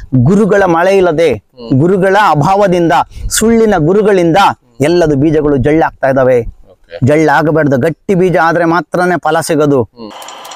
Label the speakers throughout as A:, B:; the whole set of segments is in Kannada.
A: ಗುರುಗಳ ಮಳೆ ಇಲ್ಲದೆ ಗುರುಗಳ ಅಭಾವದಿಂದ ಸುಳ್ಳಿನ ಗುರುಗಳಿಂದ ಎಲ್ಲದು ಬೀಜಗಳು ಜಳ್ಳಾಗ್ತಾ ಇದಾವೆ
B: ಓಕೆ
A: ಜಳ್ಳಾಗಬಾರ್ದು ಗಟ್ಟಿ ಬೀಜ ಆದ್ರೆ ಮಾತ್ರನೇ ಫಲ ಸಿಗೋದು
B: ಹ್ಮ್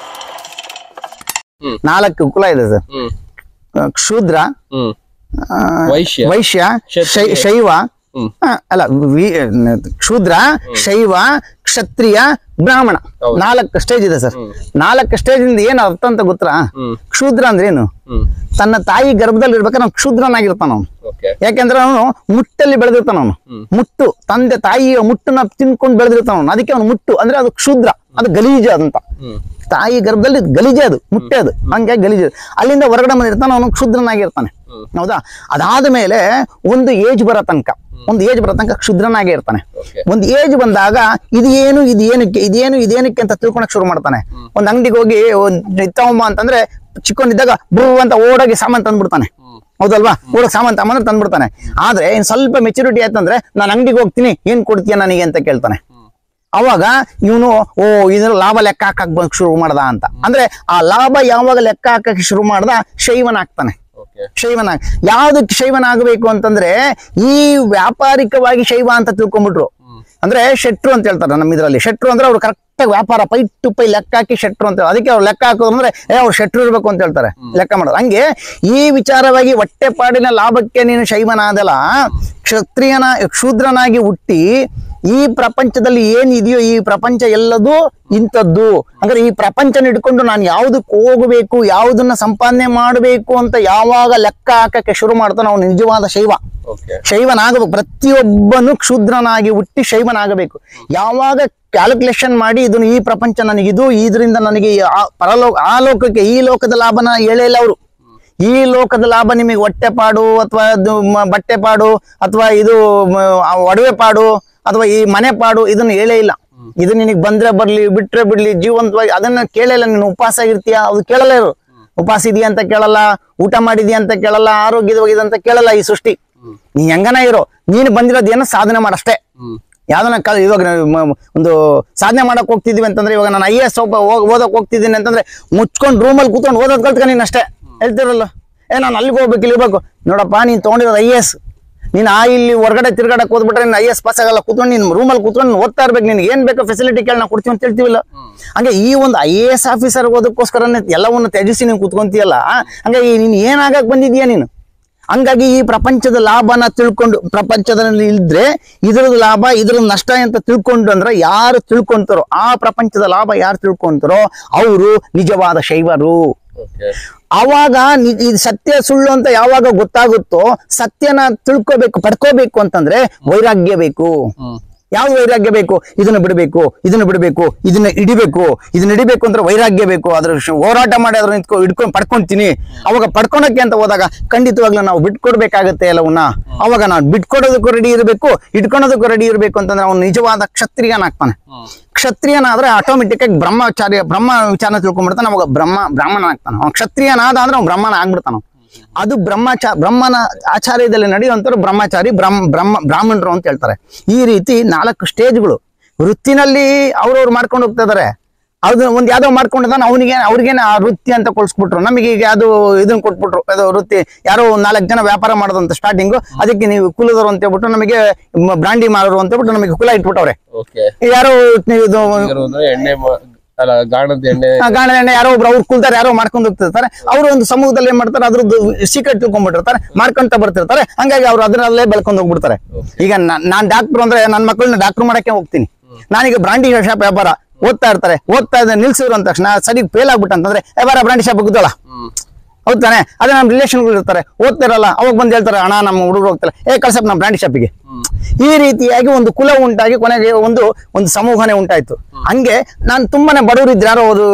B: ಹ್ಮ್.
A: ನಾಲ್ಕು ಕುಲ ಇದೆ ಸರ್
B: ಹ್ಮ್
A: ಕ್ಷೂದ್ರ
B: ಹ್ಮ್
A: ಆ,
B: ವೈಶ್ಯ
A: ವೈಶ್ಯ
B: ಕ್ಷತ್ರಿಯ.
A: ಶೈ- ಶೈವ
B: ಹ್ಮ್
A: ಆ, ಅಲ್ಲ ವಿ- ಕ್ಷೂದ್ರ ಶೈವ ಕ್ಷತ್ರಿಯ ಬ್ರಾಹ್ಮಣ
B: ಹೌದು.
A: ನಾಲ್ಕು ಸ್ಟೇಜ್ ಇದೆ ಸರ್ ನಾಲ್ಕು ಸ್ಟೇಜ್ ಇಂದ ಏನು ಅರ್ಥ ಅಂತ ಗೊತ್ತಾ
B: ಹ್ಮ್
A: ಕ್ಷೂದ್ರ ಅಂದ್ರೆ ಏನು
B: ಹ್ಮ್
A: ತನ್ನ ತಾಯಿ ಗರ್ಭದಲ್ಲಿ ಇರ್ಬೇಕಾದ್ರೆ ಅವ್ನು ಕ್ಷೂದ್ರನಾಗಿರ್ತಾನ ಅವನು
B: ಓಕೆ
A: ಯಾಕೆಂದ್ರೆ ಅವನು ಮುಟ್ಟಲ್ಲಿ ಬೆಳೆದಿರ್ತಾನ ಅವನು ಮುಟ್ಟು ತಂದೆ ತಾಯಿಯ ಮುಟ್ಟನ್ನ ತಿನ್ಕೊಂಡು ಬೆಳೆದಿರ್ತಾನ ಅವನು ಅದಕ್ಕೆ ಅವನು ಮುಟ್ಟು ಅಂದ್ರೆ ಅದು ಕ್ಷುದ್ರ ಅದು ಗಲೀಜು ಅದಂತ
B: ಹ್ಮ್
A: ತಾಯಿ ಗರ್ಭದಲ್ಲಿ ಗಲೀಜೆ ಅದು ಮುಟ್ಟೆ ಅದು ಹಂಗೆ ಗಲೀಜು ಅಲ್ಲಿಂದ ಹೊರಗಡೆ ಬಂದಿರ್ತಾನೆ ಅವನು ಕ್ಷುದ್ರನಾಗಿರ್ತಾನೆ ಹೌದಾ ಅದಾದ ಮೇಲೆ ಒಂದು ಏಜ್ ಬರೋ ತನಕ ಒಂದು ಏಜ್ ಬರೋ ತನಕ ಕ್ಷುದ್ರನಾಗೇ ಇರ್ತಾನೆ
B: ಓಕೆ
A: ಒಂದು ಏಜ್ ಬಂದಾಗ ಇದು ಏನು ಇದು ಏನಕ್ಕೆ ಇದೇನು ಇದೇನಕ್ಕೆ ಅಂತ ತಿಳ್ಕೊಳಕ್ ಶುರು ಮಾಡ್ತಾನೆ ಒಂದ್ ಅಂಗಡಿಗೆ ಹೋಗಿ ಒಂದ್ ತಗೊಂಬ ಅಂತಂದ್ರೆ ಚಿಕ್ಕವನಿದ್ದಾಗ ಬ್ರೂ ಅಂತ ಓಡೋಗಿ ಸಾಮಾನ್ ತಂದ್ಬಿಡ್ತಾನೆ ಹೌದಲ್ವಾ ಓಡೋಗಿ ಸಾಮಾನ್ ತಗೊಂಬಂದ್ರೆ ತಂದ್ಬಿಡ್ತಾನೆ ಆದ್ರೆ ಇನ್ ಸ್ವಲ್ಪ ಮೆಚುರಿಟಿ ಆಯ್ತಂದ್ರೆ ನಾನು ಅಂಗಡಿಗೆ ಹೋಗ್ತೀನಿ ಏನ್ ಕೊಡ್ತೀಯ ನನಗೆ ಅಂತ ಕೇಳ್ತಾನೆ ಅವಾಗ ಇವನು ಓ ಇದ್ರ ಲಾಭ ಲೆಕ್ಕ ಹಾಕಕ್ ಬಂದ್ ಶುರು ಮಾಡ್ದ ಅಂತ ಅಂದ್ರೆ ಆ ಲಾಭ ಯಾವಾಗ ಲೆಕ್ಕ ಹಾಕಕ್ಕೆ ಶುರು ಮಾಡ್ದ ಶೈವನಾಗ್ತಾನೆ
B: ಓಕೆ
A: ಶೈವನ ಯಾವ್ದಕ್ಕೆ ಶೈವನಾಗಬೇಕು ಅಂತಂದ್ರೆ ಈ ವ್ಯಾಪಾರಿಕವಾಗಿ ಶೈವ ಅಂತ ತಿಳ್ಕೊಂಡ್ಬಿಟ್ರು ಅಂದ್ರೆ ಶೆಟ್ರು ಅಂತ ಹೇಳ್ತಾರೆ ನಮ್ಮ ಇದ್ರಲ್ಲಿ ಶೆಟ್ರು ಅಂದ್ರೆ ಅವ್ರು ಕರೆಕ್ಟ್ ವ್ಯಾಪಾರ ಪೈ ಟು ಪೈ ಲೆಕ್ಕ ಹಾಕಿ ಶೆಟ್ರು ಅಂತ ಅದಕ್ಕೆ ಅವ್ರು ಲೆಕ್ಕ ಹಾಕೋದು ಅಂದ್ರೆ ಏ ಅವ್ರು ಶೆಟ್ರು ಇರ್ಬೇಕು ಅಂತ ಹೇಳ್ತಾರೆ ಲೆಕ್ಕ ಮಾಡೋದು ಹಂಗೆ ಈ ವಿಚಾರವಾಗಿ ಹೊಟ್ಟೆಪಾಡಿನ ಲಾಭಕ್ಕೆ ನೀನು ಶೈವನಾದಲ್ಲ ಕ್ಷತ್ರಿಯನ ಕ್ಷೂದ್ರನಾಗಿ ಹುಟ್ಟಿ ಈ ಪ್ರಪಂಚದಲ್ಲಿ ಏನಿದೆಯೋ ಈ ಪ್ರಪಂಚ ಎಲ್ಲದೂ ಇಂಥದ್ದು ಅಂದ್ರೆ ಈ ಪ್ರಪಂಚನ ಹಿಡ್ಕೊಂಡು ನಾನು ಯಾವ್ದಕ್ಕೆ ಹೋಗಬೇಕು ಯಾವುದನ್ನ ಸಂಪಾದನೆ ಮಾಡಬೇಕು ಅಂತ ಯಾವಾಗ ಲೆಕ್ಕ ಹಾಕಕ್ಕೆ ಶುರು ಮಾಡ್ತಾನೋ ಅವನು ನಿಜವಾದ ಶೈವ
B: ಓಕೆ
A: ಶೈವನಾಗಬೇಕು ಪ್ರತಿಯೊಬ್ಬನು ಕ್ಷುದ್ರನಾಗಿ ಹುಟ್ಟಿ ಶೈವನಾಗಬೇಕು ಯಾವಾಗ ಕ್ಯಾಲ್ಕುಲೇಷನ್ ಮಾಡಿ ಇದನ್ನು ಈ ಪ್ರಪಂಚ ನನಗಿದು ಇದರಿಂದ ನನಗೆ ಈ ಆ ಪರಲೋಕ ಆ ಲೋಕಕ್ಕೆ ಈ ಲೋಕದ ಲಾಭನ ಹೇಳೇ ಇಲ್ಲ ಅವರು ಈ ಲೋಕದ ಲಾಭ ನಿಮಗೆ ಹೊಟ್ಟೆಪಾಡು ಅಥವಾ ಇದು ಮ- ಬಟ್ಟೆ ಪಾಡು ಅಥವಾ ಇದು ಮ- ಆ ಒಡವೆ ಪಾಡು ಅಥವಾ ಈ ಮನೆ ಪಾಡು ಇದನ್ನ ಹೇಳೇ ಇಲ್ಲ ಇದು ನಿನಗೆ ಬಂದ್ರೆ ಬರ್ಲಿ ಬಿಟ್ರೆ ಬಿಡ್ಲಿ ಜೀವಂತವಾಗಿ ಅದನ್ನ ಕೇಳಿಲ್ಲ ನೀನು ಉಪವಾಸ ಆಗಿರ್ತೀಯ ಅದು ಕೇಳಲ್ಲ ಇರು ಉಪವಾಸ ಇದೆಯಾ ಅಂತ ಕೇಳಲ್ಲ ಊಟ ಮಾಡಿದ್ಯಾ ಅಂತ ಕೇಳಲ್ಲ ಆರೋಗ್ಯವಾಗಿದೆ ಅಂತ ಕೇಳಲ್ಲ ಈ ಸೃಷ್ಟಿ ನೀ ಹೆಂಗನ ಇರೋ ನೀನು ಬಂದಿರೋದು ಏನೋ ಸಾಧನೆ ಮಾಡಷ್ಟೇ
B: ಹ್ಮ್
A: ಯಾವ್ದನ್ನ ಕ ಇವಾಗ ನಾವು ಮ- ಒಂದು ಸಾಧನೆ ಮಾಡಕ್ ಹೋಗ್ತಿದೀವಿ ಅಂತಂದ್ರೆ ಇವಾಗ ನಾನು ಐ ಎಸ್ ಒಬ್ಬ ಹೋಗ್- ಓದಕ್ ಹೋಗ್ತಿದ್ದೀನಿ ಅಂತಂದ್ರೆ ಮುಚ್ಕೊಂಡು ರೂಮಲ್ಲಿ ಕೂತ್ಕೊಂಡು ಓದೋದ್ ಕಲ್ತ್ಕ ನೀನ್ ಅಷ್ಟೇ ಹೇಳ್ತಿರಲ್ಲ ಏ ನಾನು ಅಲ್ಲಿಗೆ ಹೋಗ್ಬೇಕು ಇಲ್ಲಿ ಇರ್ಬೇಕು ನೋಡಪ್ಪ ನೀನ್ ತಗೊಂಡಿರೋದು ಐ ಎಸ್ ನೀನ್ ಆ ಇಲ್ಲಿ ಹೊರಗಡೆ ತಿರ್ಗಾಡಕ್ ಹೋದ್ಬಿಟ್ರೆ ನೀನ್ ಐ ಎಸ್ ಪಾಸ್ ಆಗಲ್ಲ ಕೂತ್ಕೊಂಡು ನೀನ್ ರೂಮಲ್ಲಿ ಕೂತ್ಕೊಂಡು ನೀನ್ ಓದ್ತಾ ಇರ್ಬೇಕು ನಿನ್ಗೆ ಏನ್ ಬೇಕೋ ಫೆಸಿಲಿಟಿ ಕೇಳಿ ನಾವು ಕೊಡ್ತೀವಿ ಅಂತ ಹೇಳ್ತೀವಿಲ್ಲ ಹಂಗೆ ಈ ಒಂದು ಐ ಎ ಎಸ್ ಆಫೀಸರ್ ಓದಕ್ಕೋಸ್ಕರನೇ ಎಲ್ಲವನ್ನು ತ್ಯಜಿಸಿ ನೀನು ಕೂತ್ಕೊಂತೀಯಲ್ಲ ಹಂಗೆ ಈ ನೀನ್ ಏನಾಗಕ್ ಬಂದಿದ್ಯಾ ನೀನು ಹಂಗಾಗಿ ಈ ಪ್ರಪಂಚದ ಲಾಭನ ತಿಳ್ಕೊಂಡು ಪ್ರಪಂಚದಲ್ಲಿ ಇದ್ರೆ ಇದ್ರದ್ದು ಲಾಭ ಇದ್ರದ್ದು ನಷ್ಟ ಅಂತ ತಿಳ್ಕೊಂಡು ಅಂದ್ರೆ ಯಾರು ತಿಳ್ಕೊಂತಾರೋ ಆ ಪ್ರಪಂಚದ ಲಾಭ ಯಾರು ತಿಳ್ಕೊಂತಾರೋ ಅವರು ನಿಜವಾದ ಶೈವರು
B: ಓಕೆ
A: ಆವಾಗ ನಿ- ಈ ಸತ್ಯ ಸುಳ್ಳು ಅಂತ ಯಾವಾಗ ಗೊತ್ತಾಗುತ್ತೋ ಸತ್ಯನ ತಿಳ್ಕೋಬೇಕು ಪಡ್ಕೋಬೇಕು ಅಂತಂದ್ರೆ ವೈರಾಗ್ಯ ಬೇಕು
B: ಹ್ಮ್
A: ಯಾವ್ದು ವೈರಾಗ್ಯ ಬೇಕು ಇದನ್ನ ಬಿಡಬೇಕು ಇದನ್ನ ಬಿಡಬೇಕು ಇದನ್ನ ಹಿಡಿಬೇಕು ಇದನ್ನ ಹಿಡಿಬೇಕು ಅಂದ್ರೆ ವೈರಾಗ್ಯ ಬೇಕು ಅದ್ರ ಶ್- ಹೋರಾಟ ಮಾಡಿ ಅದ್ರ ನಿಂತ್ಕೊ ಹಿಡ್ಕೊಂಡು ಪಡ್ಕೊಂತೀನಿ ಅವಾಗ ಪಡ್ಕೊಳಕ್ಕೆ ಅಂತ ಹೋದಾಗ ಖಂಡಿತವಾಗ್ಲೂ ನಾವು ಬಿಟ್ಕೊಡ್ಬೇಕಾಗತ್ತೆ ಎಲ್ಲವನ್ನ ಅವಾಗ ನಾವು ಬಿಟ್ಕೊಡೋದಕ್ಕೂ ರೆಡಿ ಇರಬೇಕು ಇಟ್ಕೊಳೋದಕ್ಕೂ ರೆಡಿ ಇರಬೇಕು ಅಂತಂದ್ರೆ ಅವನು ನಿಜವಾದ ಕ್ಷತ್ರಿಯನಾಗ್ತಾನೆ
B: ಹ್ಮ್
A: ಕ್ಷತ್ರಿಯನಾದ್ರೆ ಆಟೋಮೆಟಿಕ್ ಆಗಿ ಬ್ರಹ್ಮಚಾರ್ಯ ಬ್ರಹ್ಮ ವಿಚಾರ ತಿಳ್ಕೊಂಡ್ಬಿಡ್ತಾನೆ ಅವಾಗ ಬ್ರಹ್ಮ ಬ್ರಾಹ್ಮಣ ಆಗ್ತಾನೆ ಅವ್ನು ಕ್ಷತ್ರಿಯನಾದ ಅಂದ್ರೆ ಅವ್ನು ಬ್ರಹ್ಮಣ ಆಗ್ಬಿಡ್ತಾನ ಅವ್ನು. ಅದು ಬ್ರಹ್ಮಚಾ ಬ್ರಹ್ಮನ ಆಚಾರ್ಯದಲ್ಲಿ ನಡೆಯುವಂಥವ್ರು ಬ್ರಹ್ಮಚಾರಿ ಬ್ರಹ್ಮ ಬ್ರಹ್ಮ ಬ್ರಾಹ್ಮಣರು ಅಂತ ಹೇಳ್ತಾರೆ ಈ ರೀತಿ ನಾಲ್ಕು ಸ್ಟೇಜ್ಗಳು ವೃತ್ತಿನಲ್ಲಿ ಅವ್ರವ್ರು ಮಾಡ್ಕೊಂಡು ಹೋಗ್ತಾ ಇದಾರೆ ಅದು ಒಂದ್ ಯಾವ್ದೋ ಮಾಡ್ಕೊಂಡಿದ್ದಾನೆ ಅವನಿಗೆ ಅವ್ರಿಗೇನೆ ಆ ವೃತ್ತಿ ಅಂತ ಕೊಡ್ಸ್ಬಿಟ್ರು ನಮಗೆ ಈಗ ಅದು ಇದನ್ನ ಕೊಟ್ಬಿಟ್ರು ಅದು ವೃತ್ತಿ ಯಾರೋ ಒಂದ್ ನಾಲ್ಕು ಜನ ವ್ಯಾಪಾರ ಮಾಡೋದಂತ ಸ್ಟಾರ್ಟಿಂಗು ಅದಕ್ಕೆ ನೀವು ಕುಲದವರು ಅಂತ ಹೇಳ್ಬಿಟ್ಟು ನಮಗೆ ಮ- ಬ್ರಾಂಡಿ ಮಾರೋರು ಅಂತ ಹೇಳ್ಬಿಟ್ಟು ನಮಗೆ ಕುಲ ಇಟ್ಬಿಟ್ಟವ್ರೆ
B: ಓಕೆ
A: ಯಾರೋ ಇದು
B: ಅಂದ್ರೆ ಎಣ್ಣೆ ಮ- ಅಲ್ಲ ಗಾಣದ ಎಣ್ಣೆ
A: ಆ ಗಾಣದ ಎಣ್ಣೆ ಯಾರೋ ಒಬ್ರು ಅವ್ರು ಕುಲ್ತಾರೆ ಯಾರೋ ಮಾಡ್ಕೊಂಡು ಹೋಗ್ತಿರ್ತಾರೆ ಅವರು ಒಂದು ಸಮೂಹದಲ್ಲಿ ಏನ್ ಮಾಡ್ತಾರೆ ಅದ್ರದ್ದು ಸೀಕ್ರೆಟ್ ತಿಳ್ಕೊಂಡ್ಬಿಟ್ಟಿರ್ತಾರೆ ಮಾಡ್ಕೊಂತ ಬರ್ತಿರ್ತಾರೆ ಹಂಗಾಗಿ ಅವ್ರು ಅದರಲ್ಲೇ ಬೆಳ್ಕೊಂಡು ಹೋಗ್ಬಿಡ್ತಾರೆ ಈಗ ನಾ- ನಾನ್ ಡಾಕ್ಟರ್ ಅಂದ್ರೆ ನನ್ನ ಮಕ್ಕಳನ್ನ ಡಾಕ್ಟರ್ ಮಾಡಕ್ಕೆ ಹೋಗ್ತೀನಿ ನಾನೀಗ ಬ್ರಾಂಡಿ ಶಾಪ್ ವ್ಯಾಪಾರ ಓದ್ತಾ ಇರ್ತಾರೆ ಓದ್ತಾ ಇದ್ದ ನಿಲ್ಸಿದ್ರು ಅಂದ ತಕ್ಷಣ ಸರಿ ಫೇಲ್ ಆಗ್ಬಿಟ್ಟು ಅಂತಂದ್ರೆ ಏ ಬಾರ ಬ್ರಾಂಡಿ ಶಾಪ್ ಹೋಗುದಲ್ಲ
B: ಹ್ಮ್
A: ಹೌದ್ ತಾನೆ ಅದೇ ನಮ್ಮ ರಿಲೇಷನ್ಗಳು ಇರ್ತಾರೆ ಓದ್ತಿರಲ್ಲ ಅವಾಗ ಬಂದು ಹೇಳ್ತಾರೆ ಅಣ್ಣ ನಮ್ಮ ಹುಡುಗರು ಹೋಗ್ತಾರೆ ಏ ಕಳ್ಸಪ್ಪ ನಮ್ಮ ಬ್ರಾಂಡಿ ಶಾಪಿಗೆ
B: ಹ್ಮ್
A: ಈ ರೀತಿಯಾಗಿ ಒಂದು ಕುಲ ಉಂಟಾಗಿ ಕೊನೆಗೆ ಒಂದು ಒಂದು ಸಮೂಹನೇ ಉಂಟಾಯ್ತು ಹಂಗೆ ನಾನು ತುಂಬಾನೇ ಬಡವರು ಇದ್ರೆ ಯಾರೋ ಅದು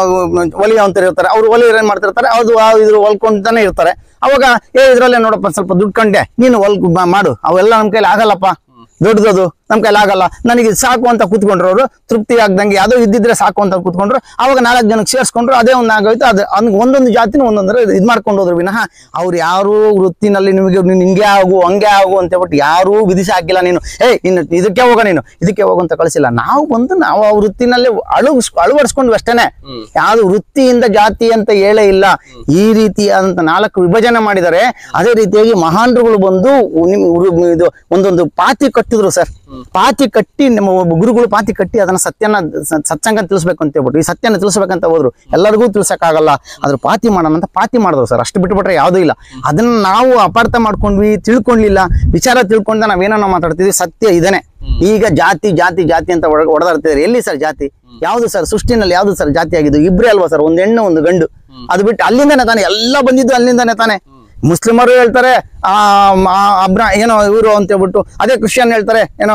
A: ಒಲಿ ಅಂತ ಇರ್ತಾರೆ ಅವ್ರು ಒಲಿ ಏನ್ ಮಾಡ್ತಿರ್ತಾರೆ ಅದು ಆ ಇದ್ರ ಹೊಲ್ಕೊಂತಾನೆ ಇರ್ತಾರೆ ಅವಾಗ ಏ ಇದ್ರಲ್ಲೇ ನೋಡಪ್ಪ ಸ್ವಲ್ಪ ದುಡ್ಡು ಕಂಡೆ ನೀನು ಹೊಲ್ ಬ- ಮಾಡು ಅವೆಲ್ಲ ನಮ್ ಕೈಲಿ ಆಗಲ್ಲಪ್ಪ ದೊಡ್ಡದದು ನಮ್ ಕೈಲಿ ಆಗಲ್ಲ ನನಗೆ ಇದು ಸಾಕು ಅಂತ ಕೂತ್ಕೊಂಡ್ರು ಅವರು ತೃಪ್ತಿ ಆಗ್ದಂಗೆ ಯಾವುದೋ ಇದ್ದಿದ್ರೆ ಸಾಕು ಅಂತ ಕೂತ್ಕೊಂಡ್ರು ಅವಾಗ ನಾಲ್ಕು ಜನಕ್ಕೆ ಸೇರಿಸ್ಕೊಂಡ್ರು ಅದೇ ಒಂದು ಆಗೋಯ್ತು ಅದು ಅವ್ನಿಗೆ ಒಂದೊಂದು ಜಾತಿನ ಒಂದೊಂದರ ಇದು ಮಾಡ್ಕೊಂಡು ಹೋದ್ರು ವಿನಃ ಅವ್ರು ಯಾರು ವೃತ್ತಿನಲ್ಲಿ ನಿಮಗೆ ನೀನು ಹಿಂಗೆ ಆಗು ಹಂಗೆ ಆಗು ಅಂತ ಹೇಳ್ಬಿಟ್ಟು ಯಾರೂ ವಿಧಿಸಿ ಹಾಕಿಲ್ಲ ನೀನು ಏ ಇನ್ನು ಇದಕ್ಕೆ ಹೋಗ ನೀನು ಇದಕ್ಕೆ ಹೋಗು ಅಂತ ಕಳಿಸಿಲ್ಲ ನಾವು ಬಂದು ನಾವು ಆ ವೃತ್ತಿನಲ್ಲಿ ಅಳವಡಿಸ್ ಅಳವಡಿಸ್ಕೊಂಡ್ವಿ ಅಷ್ಟೇನೆ
B: ಹ್ಮ್.
A: ಯಾವುದು ವೃತ್ತಿಯಿಂದ ಜಾತಿ ಅಂತ ಹೇಳೇ ಇಲ್ಲ ಈ ರೀತಿಯಾದಂತ ನಾಲ್ಕು ವಿಭಜನೆ ಮಾಡಿದ್ದಾರೆ ಅದೇ ರೀತಿಯಾಗಿ ಮಹಾನ್ರುಗಳು ಬಂದು ನಿಮ್ ಉರು- ಇದು ಒಂದೊಂದು ಪಾತಿ ಕಟ್ಟಿದ್ರು ಸರ್ ಪಾತಿ ಕಟ್ಟಿ ನಮ್ಮ ಒಬ್ಬ ಗುರುಗಳು ಪಾತಿ ಕಟ್ಟಿ ಅದನ್ನ ಸತ್ಯನ ಸ- ಸತ್ಸಂಗ ತಿಳಿಸ್ಬೇಕು ಅಂತ ಹೇಳ್ಬಿಟ್ಟು ಈ ಸತ್ಯನ ತಿಳಿಸ್ಬೇಕಂತ ಹೋದ್ರು ಎಲ್ಲರಿಗೂ ತಿಳಿಸಕ್ಕಾಗಲ್ಲ ಅದ್ರ ಪಾತಿ ಮಾಡೋಣ ಅಂತ ಪಾತಿ ಮಾಡಿದ್ರು ಸರ್ ಅಷ್ಟು ಬಿಟ್ಬಿಟ್ರೆ ಯಾವುದೂ ಇಲ್ಲ ಅದನ್ನ ನಾವು ಅಪಾರ್ಥ ಮಾಡ್ಕೊಂಡ್ವಿ ತಿಳ್ಕೊಂಡ್ಲಿಲ್ಲ ವಿಚಾರ ತಿಳ್ಕೊಂಡ ನಾವೇನೋ ಮಾತಾಡ್ತಿದ್ವಿ ಸತ್ಯ ಇದೇನೆ ಈಗ ಜಾತಿ ಜಾತಿ ಜಾತಿ ಅಂತ ಹೊಡೆದಾಡ್ತಿದ್ದಾರೆ ಎಲ್ಲಿ ಸರ್ ಜಾತಿ ಯಾವ್ದು ಸರ್ ಸೃಷ್ಟಿನಲ್ಲಿ ಯಾವ್ದು ಸರ್ ಜಾತಿ ಆಗಿದ್ದು ಇಬ್ರೇ ಅಲ್ವಾ ಸರ್ ಒಂದ್ ಹೆಣ್ಣು ಒಂದು ಗಂಡು ಅದು ಬಿಟ್ಟು ಅಲ್ಲಿಂದಾನೆ ತಾನೆ ಎಲ್ಲ ಬಂದಿದ್ದು ಅಲ್ಲಿಂದಾನೆ ತಾನೆ ಮುಸ್ಲಿಮರು ಹೇಳ್ತಾರೆ ಆ ಮ- ಅಬ್ರ ಏನೋ ಇವರು ಅಂತ ಹೇಳ್ಬಿಟ್ಟು ಅದೇ ಕ್ರಿಶ್ಚಿಯನ್ ಹೇಳ್ತಾರೆ ಏನೋ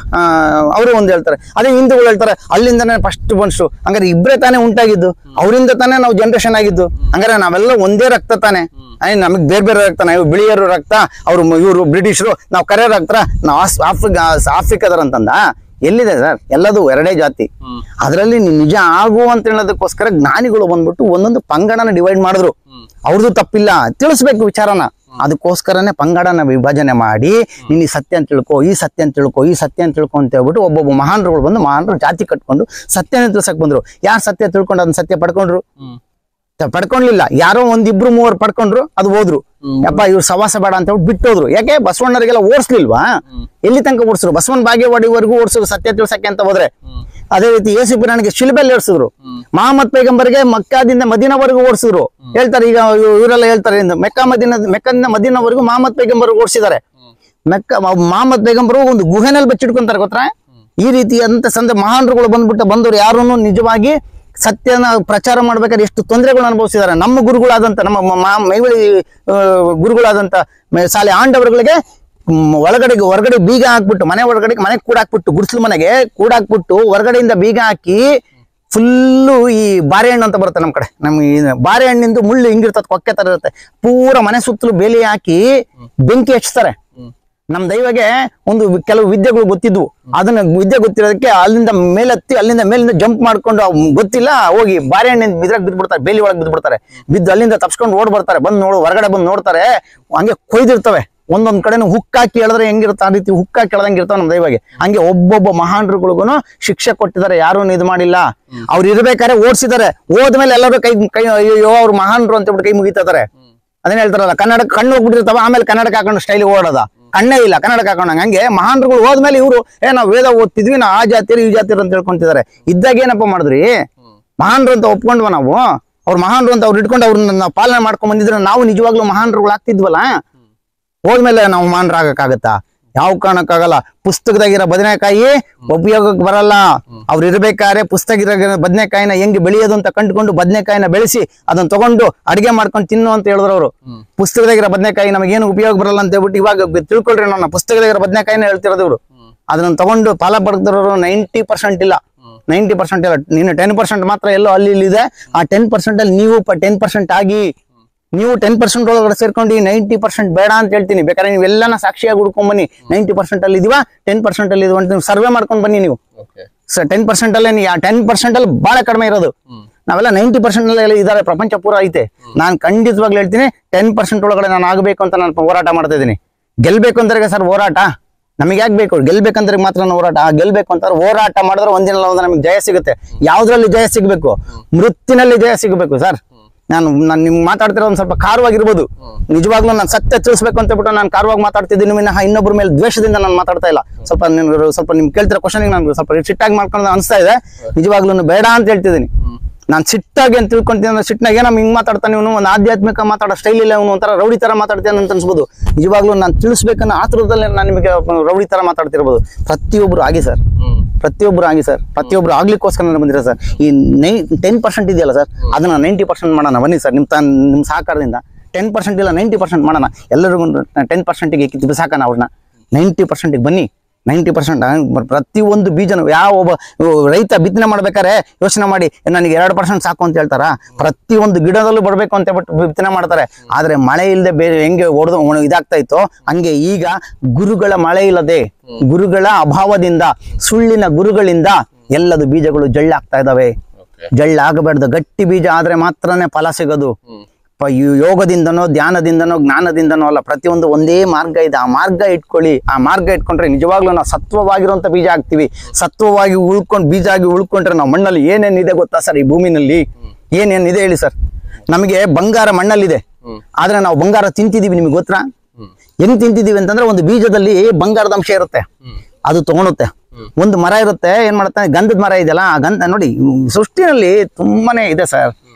A: ಅವರು ಒಂದು ಹೇಳ್ತಾರೆ ಅದೇ ಹಿಂದೂಗಳು ಹೇಳ್ತಾರೆ ಅಲ್ಲಿಂದಾನೆ ಫಸ್ಟ್ ಬಂದ್ಸು ಹಂಗಾರೆ ಇಬ್ರೇ ತಾನೇ ಉಂಟಾಗಿದ್ದು ಅವರಿಂದ ತಾನೇ ನಾವು ಜನರೇಷನ್ ಆಗಿದ್ದು ಹಂಗಾರೆ ನಾವೆಲ್ಲ ಒಂದೇ ರಕ್ತ ತಾನೆ ಐ ನಮಗೆ ಬೇರೆ ಬೇರೆ ರಕ್ತ ನಾವು ಬಿಳಿಯರು ರಕ್ತ ಅವರು ಇವರು ಬ್ರಿಟಿಷರು ನಾವು ಕರೆ ರಕ್ತ ನಾವು ಆಸ್- ಆಫ್ರಿಕಾ ಆಫ್ರಿಕಾದರಂತಂದ ಎಲ್ಲಿದೆ ಸರ್ ಎಲ್ಲದು ಎರಡೇ ಜಾತಿ
B: ಹ್ಮ್.
A: ಅದರಲ್ಲಿ ನಿಜ ಆಗು ಅಂತ ಹೇಳೋದಕ್ಕೋಸ್ಕರ ಜ್ಞಾನಿಗಳು ಬಂದ್ಬಿಟ್ಟು ಒಂದೊಂದು ಪಂಗಡನ ಡಿವೈಡ್ ಮಾಡಿದ್ರು
B: ಹ್ಮ್.
A: ಅವ್ರದ್ದು ತಪ್ಪಿಲ್ಲ ತಿಳಿಸ್ಬೇಕು ವಿಚಾರನ ಅದಕ್ಕೋಸ್ಕರನೇ ಪಂಗಡನ ವಿಭಜನೆ ಮಾಡಿ ನೀನು ಈ ಸತ್ಯ ಅಂತ ತಿಳ್ಕೊ ಈ ಸತ್ಯ ಅಂತ ತಿಳ್ಕೊ ಈ ಸತ್ಯ ಅಂತ ತಿಳ್ಕೊ ಅಂತ ಹೇಳ್ಬಿಟ್ಟು ಒಬ್ಬೊಬ್ಬ ಮಹಾನ್ರುಗಳು ಬಂದು ಮಹಾನ್ರು ಜಾತಿ ಕಟ್ಕೊಂಡು ಸತ್ಯನ ತಿಳ್ಸಕ್ ಬಂದ್ರು ಯಾರು ಸತ್ಯ ತಿಳ್ಕೊಂಡು ಅದನ್ನ ಸತ್ಯ ಪಡ್ಕೊಂಡ್ರು
B: ಹ್ಮ್.
A: ತ- ಪಡ್ಕೊಂಡ್ಲಿಲ್ಲ ಯಾರೋ ಒಂದಿಬ್ರು ಮೂವರು ಪಡ್ಕೊಂಡ್ರು ಅದು ಹೋದ್ರು
B: ಹ್ಮ್.
A: ಯಪ್ಪ ಇವ್ರು ಸವಾಸ ಬೇಡ ಅಂತ ಹೇಳ್ಬಿಟ್ಟು ಬಿಟ್ಟೋದ್ರು ಯಾಕೆ ಬಸವಣ್ಣರಿಗೆಲ್ಲ ಓಡಿಸ್ಲಿಲ್ವಾ
B: ಹ್ಮ್.
A: ಎಲ್ಲಿ ತನಕ ಓಡಿಸಿದ್ರು ಬಸವನ ಬಾಗೇವಾಡಿವರೆಗೂ ಓಡಿಸಿದ್ರು ಸತ್ಯ ತಿಳ್ಸಕ್ಕೆ ಅಂತ ಹೋದ್ರೆ
B: ಹ್ಮ್.
A: ಅದೇ ರೀತಿ ಯೇಸು ಪಿರಾಣಿಗೆ ಶಿಲ್ಬೆಲ್ಲಿ ಓಡಿಸಿದ್ರು
B: ಹ್ಮ್.
A: ಮಹಮ್ಮದ್ ಪೈಗಂಬರ್ಗೆ ಮಕ್ಕಾದಿಂದ ಮದೀನವರೆಗೂ ಓಡಿಸಿದ್ರು ಹೇಳ್ತಾರೆ ಈಗ ಇವ್- ಇವರೆಲ್ಲ ಹೇಳ್ತಾರೆ ಇಂದು ಮೆಕ್ಕಾ ಮದೀನ ಮೆಕ್ಕದಿಂದ ಮದೀನವರೆಗೂ ಮಹಮ್ಮದ್ ಪೈಗಂಬರ್ ಓಡಿಸಿದ್ದಾರೆ
B: ಹ್ಮ್.
A: ಮೆಕ್ಕ ಮಹಮ್ಮದ್ ಪೈಗಂಬರು ಒಂದು ಗುಹೆನಲ್ಲಿ ಬಚ್ಚಿಟ್ಕೊಂತಾರೆ ಗೊತ್ತಾ ಈ ರೀತಿಯಾದಂತ ಸಂದ ಮಹಾನ್ರುಗಳು ಬಂದ್ಬಿಟ್ಟು ಬಂದವರು ಯಾರೂ ನಿಜವಾಗಿ ಸತ್ಯನ ಪ್ರಚಾರ ಮಾಡ್ಬೇಕಾದ್ರೆ ಎಷ್ಟು ತೊಂದರೆಗಳು ಅನುಭವಿಸಿದ್ದಾರೆ ನಮ್ಮ ಗುರುಗಳಾದಂತ ನಮ್ಮ ಮ- ಮಾ- ಮೈವಳಿ ಆ, ಗುರುಗಳಾದಂತ ಮೆ- ಶಾಲೆ ಆಂಡವರುಗಳಿಗೆ ಮ್, ಒಳಗಡೆಗೆ ಹೊರಗಡೆ ಬೀಗ ಹಾಕ್ಬಿಟ್ಟು ಮನೆ ಒಳಗಡೆ ಮನೆ ಕೂಡಾಕ್ಬಿಟ್ಟು ಗುಡಿಸ್ಲು ಮನೆಗೆ ಕೂಡಾಕ್ಬಿಟ್ಟು ಹೊರಗಡೆಯಿಂದ ಬೀಗ ಹಾಕಿ ಫುಲ್ಲು ಈ ಬಾರೆಹಣ್ಣು ಅಂತ ಬರುತ್ತೆ ನಮ್ಮ ಕಡೆ ನಮ್ಗೆ ಈ ಬಾರೆಹಣ್ಣಿಂದು ಮುಳ್ಳು ಹಿಂಗಿರ್ತದೆ ಕೊಕ್ಕೆ ತರ ಇರುತ್ತೆ ಪೂರ ಮನೆ ಸುತ್ತಲೂ ಬೇಲಿ ಹಾಕಿ ಬೆಂಕಿ ಹಚ್ತಾರೆ
B: ಹ್ಮ್.
A: ನಮ್ ದೈವಗೆ ಒಂದು ವಿ- ಕೆಲವು ವಿದ್ಯೆಗಳು ಗೊತ್ತಿದ್ವು ಅದನ್ನ ವಿದ್ಯೆ ಗೊತ್ತಿರೋದಕ್ಕೆ ಅಲ್ಲಿಂದ ಮೇಲೆತ್ತಿ ಅಲ್ಲಿಂದ ಮೇಲಿಂದ ಜಂಪ್ ಮಾಡ್ಕೊಂಡು ಅವ್ ಗೊತ್ತಿಲ್ಲ ಹೋಗಿ ಬಾರೆಹಣ್ಣಿನ ಇದ್ರಾಗ ಬಿದ್ಬಿಡ್ತಾರೆ ಬೇಲಿ ಒಳಗೆ ಬಿದ್ಬಿಡ್ತಾರೆ ಬಿದ್ದು ಅಲ್ಲಿಂದ ತಪ್ಸ್ಕೊಂಡು ಓಡ್ ಬರ್ತಾರೆ ಬಂದು ನೋಡು ಹೊರಗಡೆ ಬಂದು ನೋಡ್ತಾರೆ ಹಂಗೆ ಕೊಯ್ದಿರ್ತವೆ ಒಂದೊಂದ್ ಕಡೆನೂ ಹುಕ್ ಹಾಕಿ ಹೇಳಿದ್ರೆ ಹೆಂಗಿರುತ್ತೆ ಆ ರೀತಿ ಹುಕ್ ಹಾಕಿ ಹೇಳ್ದಂಗೆ ಇರ್ತಾವ ನಮ್ ದೈವಗೆ ಹಂಗೆ ಒಬ್ಬೊಬ್ಬ ಮಹಾನ್ರುಗಳಿಗೂ ಶಿಕ್ಷೆ ಕೊಟ್ಟಿದ್ದಾರೆ ಯಾರು ಇದು ಮಾಡಿಲ್ಲ ಅವ್ರು ಇರ್ಬೇಕಾದ್ರೆ ಓಡಿಸಿದ್ದಾರೆ ಹೋದ್ಮೇಲೆ ಎಲ್ಲರೂ ಕೈ ಕೈ ಅಯ್ಯೋ ಅವ್ರು ಮಹಾನ್ರು ಅಂತ ಹೇಳ್ಬಿಟ್ಟು ಕೈ ಮುಗಿತಾರೆ ಅದನ್ನ ಹೇಳ್ತಾರಲ್ಲ ಕನ್ನಡ ಕಣ್ಣು ಹೋಗ್ಬಿಟ್ಟಿರ್ತಾವ ಆಮೇಲೆ ಕನ್ನಡಕ್ಕೆ ಹಾಕೊಂಡು ಸ್ಟೈಲ್ ಓಡೋದ ಕಣ್ಣೇ ಇಲ್ಲ ಕನ್ನಡಕ್ಕೆ ಹಾಕೊಂಡಂಗೆ ಹಂಗೆ ಮಹಾನ್ರುಗಳು ಹೋದ್ಮೇಲೆ ಇವರು ಏ ನಾವು ವೇದ ಓದ್ತಿದ್ವಿ ನಾವು ಆ ಜಾತಿರು ಈ ಜಾತಿರು ಅಂತ ಹೇಳ್ಕೊಂತಿದ್ದಾರೆ ಇದ್ದಾಗ ಏನಪ್ಪ ಮಾಡಿದ್ರಿ ಮಹಾನ್ರು ಅಂತ ಒಪ್ಕೊಂಡ್ವ ನಾವು ಅವ್ರು ಮಹಾನ್ರು ಅಂತ ಅವ್ರು ಇಟ್ಕೊಂಡು ಅವ್ರನ್ನ ನಾವು ಪಾಲನೆ ಮಾಡ್ಕೊಂಡ್ ಬಂದಿದ್ರೆ ನಾವು ನಿಜವಾಗ್ಲೂ ಮಹಾನ್ರುಗಳು ಆಗ್ತಿದ್ವಲ್ಲ ಹೋದ್ಮೇಲೆ ನಾವು ಮಹಾನ್ರಾಗಕ್ಕಾಗತ್ತಾ ಯಾವ ಕಾರಣಕ್ಕಾಗಲ್ಲ ಪುಸ್ತಕದಾಗಿರೋ ಬದನೆಕಾಯಿ ಉಪಯೋಗಕ್ಕೆ ಬರಲ್ಲ ಅವ್ರು ಇರ್ಬೇಕಾದ್ರೆ ಪುಸ್ತಕ ಇರೋ ಬದನೆಕಾಯಿನ ಹೆಂಗೆ ಬೆಳೆಯೋದು ಅಂತ ಕಂಡುಕೊಂಡು ಬದನೆಕಾಯಿನ ಬೆಳೆಸಿ ಅದನ್ನ ತಗೊಂಡು ಅಡಿಗೆ ಮಾಡ್ಕೊಂಡು ತಿನ್ನು ಅಂತ ಹೇಳಿದ್ರು ಅವರು
B: ಹ್ಮ್.
A: ಪುಸ್ತಕದಾಗಿರೋ ಬದನೆಕಾಯಿ ನಮಗೇನು ಉಪಯೋಗ ಬರಲ್ಲ ಅಂತ ಹೇಳ್ಬಿಟ್ಟು ಇವಾಗ ಬ- ತಿಳ್ಕೊಳ್ರಿ ನನ್ನ ಪುಸ್ತಕದಾಗಿರೋ ಬದನೆಕಾಯಿನ ಹೇಳ್ತಿರೋದು ಇವರು
B: ಹ್ಮ್.
A: ಅದನ್ನ ತಗೊಂಡು ಫಲ ಪಡೆದಿರೋರು ನೈಂಟಿ ಪರ್ಸೆಂಟ್ ಇಲ್ಲ
B: ಹ್ಮ್.
A: ನೈಂಟಿ ಪರ್ಸೆಂಟ್ ಇಲ್ಲ ನೀನು ಟೆನ್ ಪರ್ಸೆಂಟ್ ಮಾತ್ರ ಎಲ್ಲೋ ಅಲ್ಲಿ ಇಲ್ಲಿ ಇದೆ ಆ ಟೆನ್ ಪರ್ಸೆಂಟ್ ಅಲ್ಲಿ ನೀವು ಟೆನ್ ಪರ್ಸೆಂಟ್ ಆಗಿ ನೀವು ಟೆನ್ ಪರ್ಸೆಂಟ್ ಒಳಗಡೆ ಸೇರ್ಕೊಂಡು ನೈಂಟಿ ಪರ್ಸೆಂಟ್ ಬೇಡ ಅಂತ ಹೇಳ್ತೀನಿ ಬೇಕಾದ್ರೆ ನೀವೆಲ್ಲನ ಸಾಕ್ಷಿಯಾಗಿ ಹುಡ್ಕೊಂಡ್ ಬನ್ನಿ ನೈಂಟಿ ಪರ್ಸೆಂಟ್ ಅಲ್ಲಿ ಇದೀವಾ ಟೆನ್ ಪರ್ಸೆಂಟ್ ಅಲ್ಲಿ ಇದೀವ ಅಂತ ನೀವು ಸರ್ವೆ ಮಾಡ್ಕೊಂಡು ಬನ್ನಿ ನೀವು
B: ಓಕೆ
A: ಸರ್ ಟೆನ್ ಪರ್ಸೆಂಟ್ ಅಲ್ಲೇ ಟೆನ್ ಪರ್ಸೆಂಟ್ ಅಲ್ಲಿ ಬಹಳ ಕಡಿಮೆ ಇರೋದು
B: ಹ್ಮ್.
A: ನಾವೆಲ್ಲ ನೈಂಟಿ ಪರ್ಸೆಂಟ್ ಅಲ್ಲಿ ಇದಾರೆ ಪ್ರಪಂಚ ಪೂರ ಐತೆ ನಾನು ಖಂಡಿತವಾಗ್ಲೂ ಹೇಳ್ತೀನಿ ಟೆನ್ ಪರ್ಸೆಂಟ್ ಒಳಗಡೆ ನಾನು ಆಗಬೇಕು ಅಂತ ನಾನು ಹೋರಾಟ ಮಾಡ್ತಾ ಇದ್ದೀನಿ ಗೆಲ್ಬೇಕು ಅಂದ್ರೆ ಸರ್ ಹೋರಾಟ ನಮಗೆ ಯಾಕೆ ಬೇಕು ಗೆಲ್ಬೇಕಂದ್ರೆ ಮಾತ್ರ ನಾವು ಹೋರಾಟ ಆ ಗೆಲ್ಬೇಕು ಅಂತಾರೆ ಹೋರಾಟ ಮಾಡಿದ್ರೆ ಒಂದಿನ ಒಂದು ನಮಗೆ ಜಯ ಸಿಗುತ್ತೆ ಯಾವ್ದ್ರಲ್ಲಿ ಜಯ ಸಿಗ್ಬೇಕು ಮೃತ್ತಿನಲ್ಲಿ ಜಯ ಸಿಗಬೇಕು ಸರ್ ನಾನು ನಾನು ನಿಮ್ಗೆ ಮಾತಾಡ್ತಿರೋ ಒಂದು ಸ್ವಲ್ಪ ಕಾರವಾಗಿರ್ಬೋದು ನಿಜವಾಗ್ಲೂ ನಾನು ಸತ್ಯ ತಿಳಿಸ್ಬೇಕು ಅಂತ ಬಿಟ್ಟು ನಾನು ಕಾರವಾಗಿ ಮಾತಾಡ್ತಿದ್ದೀನಿ ವಿನಃ ಇನ್ನೊಬ್ಬರ ಮೇಲೆ ದ್ವೇಷದಿಂದ ನಾನು ಮಾತಾಡ್ತಾ ಇಲ್ಲ ಸ್ವಲ್ಪ ನಿಮ್ಗೆ ಸ್ವಲ್ಪ ನಿಮ್ಗೆ ಕೇಳ್ತಿರೋ ಕ್ವಶನ್ ನಾನು ಸ್ವಲ್ಪ ಸಿಟ್ಟಾಗಿ ಮಾಡ್ಕೊಂಡು ಅನಿಸ್ತಾ ಇದೆ ನಿಜವಾಗ್ಲೂ ಬೇಡ ಅಂತ ಹೇಳ್ತಿದ್ದೀನಿ ನಾನು ಸಿಟ್ಟಾಗಿ ಅಂತ ತಿಳ್ಕೊಂತೀನಿ ಅಂದ್ರೆ ಸಿಟ್ನಾಗ ಏನಮ್ಮ ಹಿಂಗ್ ಮಾತಾಡ್ತಾನೆ ಇವನು ಒಂದು ಆಧ್ಯಾತ್ಮಿಕ ಮಾತಾಡೋ ಸ್ಟೈಲ್ ಇಲ್ಲ ಇವನು ಒಂಥರ ರೌಡಿ ತರ ಮಾತಾಡ್ತಾನೆ ಅಂತ ಅನ್ಸ್ಬೋದು ನಿಜವಾಗ್ಲೂ ನಾನು ತಿಳಿಸ್ಬೇಕನ್ನೋ ಆತುರದಲ್ಲಿ ನಾನು ನಿಮಗೆ ರೌಡಿ ತರ ಮಾತಾಡ್ತಿರ್ಬೋದು ಪ್ರತಿಯೊಬ್ರು ಆಗಿ ಸರ್
B: ಹ್ಮ್
A: ಪ್ರತಿಯೊಬ್ರು ಆಗಿ ಸರ್ ಪ್ರತಿಯೊಬ್ರು ಆಗ್ಲಿಕ್ಕೋಸ್ಕರ ನಾನು ಬಂದಿರೋ ಸರ್ ಈ ನೈ ಟೆನ್ ಪರ್ಸೆಂಟ್ ಇದೆಯಲ್ಲ ಸರ್ ಅದನ್ನ ನೈಂಟಿ ಪರ್ಸೆಂಟ್ ಮಾಡೋಣ ಬನ್ನಿ ಸರ್ ನಿಮ್ಮ ತ ನಿಮ್ಮ ಸಹಕಾರದಿಂದ ಟೆನ್ ಪರ್ಸೆಂಟ್ ಇಲ್ಲ ನೈಂಟಿ ಪರ್ಸೆಂಟ್ ಮಾಡೋಣ ಎಲ್ಲರಿಗೂ ಟೆನ್ ಪರ್ಸೆಂಟಿಗೆ ಕಿತ್ತು ಬಿಸಾಕೋಣ ಅವ್ರನ್ನ ನೈಂಟಿ ಪರ್ಸೆಂಟಿಗೆ ಬನ್ನಿ ನೈಂಟಿ ಪರ್ಸೆಂಟ್ ಪ್ರತಿಯೊಂದು ಬೀಜನು ಯಾವ ಒಬ್ಬ ರೈತ ಬಿತ್ತನೆ ಮಾಡ್ಬೇಕಾದ್ರೆ ಯೋಚನೆ ಮಾಡಿ ನನಗೆ ಎರಡು ಪರ್ಸೆಂಟ್ ಸಾಕು ಅಂತ ಹೇಳ್ತಾರ ಪ್ರತಿಯೊಂದು ಗಿಡದಲ್ಲೂ ಬರಬೇಕು ಅಂತ ಬಿಟ್ಟು ಬಿತ್ತನೆ ಮಾಡ್ತಾರೆ ಆದ್ರೆ ಮಳೆ ಇಲ್ಲದೆ ಬೇರೆ ಹೆಂಗೆ ಹೊಡೆದು ಇದಾಗ್ತಾ ಇತ್ತು ಹಂಗೆ ಈಗ ಗುರುಗಳ ಮಳೆ ಇಲ್ಲದೆ ಗುರುಗಳ ಅಭಾವದಿಂದ ಸುಳ್ಳಿನ ಗುರುಗಳಿಂದ ಎಲ್ಲದು ಬೀಜಗಳು ಜಳ್ಳಾಗ್ತಾ ಇದಾವೆ
B: ಓಕೆ
A: ಜಳ್ಳಾಗಬಾರ್ದು ಗಟ್ಟಿ ಬೀಜ ಆದ್ರೆ ಮಾತ್ರನೇ ಫಲ ಸಿಗೋದು
B: ಹ್ಮ್
A: ಪ- ಯೋ- ಯೋಗದಿಂದನೋ ಧ್ಯಾನದಿಂದನೋ ಜ್ಞಾನದಿಂದನೋ ಅಲ್ಲ ಪ್ರತಿಯೊಂದು ಒಂದೇ ಮಾರ್ಗ ಇದೆ ಆ ಮಾರ್ಗ ಇಟ್ಕೊಳ್ಳಿ ಆ ಮಾರ್ಗ ಇಟ್ಕೊಂಡ್ರೆ ನಿಜವಾಗ್ಲೂ ನಾವು ಸತ್ವವಾಗಿರುವಂತ ಬೀಜ ಹಾಕ್ತಿವಿ ಸತ್ವವಾಗಿ ಉಳ್ಕೊಂಡು ಬೀಜ ಆಗಿ ಉಳ್ಕೊಂಡ್ರೆ ನಾವು ಮಣ್ಣಲ್ಲಿ ಏನೇನಿದೆ ಗೊತ್ತಾ ಸರ್ ಈ ಭೂಮಿನಲ್ಲಿ ಏನೇನಿದೆ ಹೇಳಿ ಸರ್ ನಮಗೆ ಬಂಗಾರ ಮಣ್ಣಲ್ಲಿದೆ
B: ಹ್ಮ್.
A: ಆದ್ರೆ ನಾವು ಬಂಗಾರ ತಿಂತಿದೀವಿ ನಿಮಗೆ ಗೊತ್ತಾ
B: ಹ್ಮ್
A: ಹೆಂಗ್ ತಿಂತಿದೀವಿ ಅಂತಂದ್ರೆ ಒಂದು ಬೀಜದಲ್ಲಿ ಬಂಗಾರದ ಅಂಶ ಇರುತ್ತೆ
B: ಹ್ಮ್
A: ಅದು ತಗೊಳುತ್ತೆ ಒಂದು ಮರ ಇರುತ್ತೆ ಏನ್ ಮಾಡುತ್ತೆ ಗಂಧದ ಮರ ಇದೆಯಲ್ಲ ಆ ಗಂಧ ನೋಡಿ ಸೃಷ್ಟಿನಲ್ಲಿ ತುಂಬಾನೇ ಇದೆ ಸರ್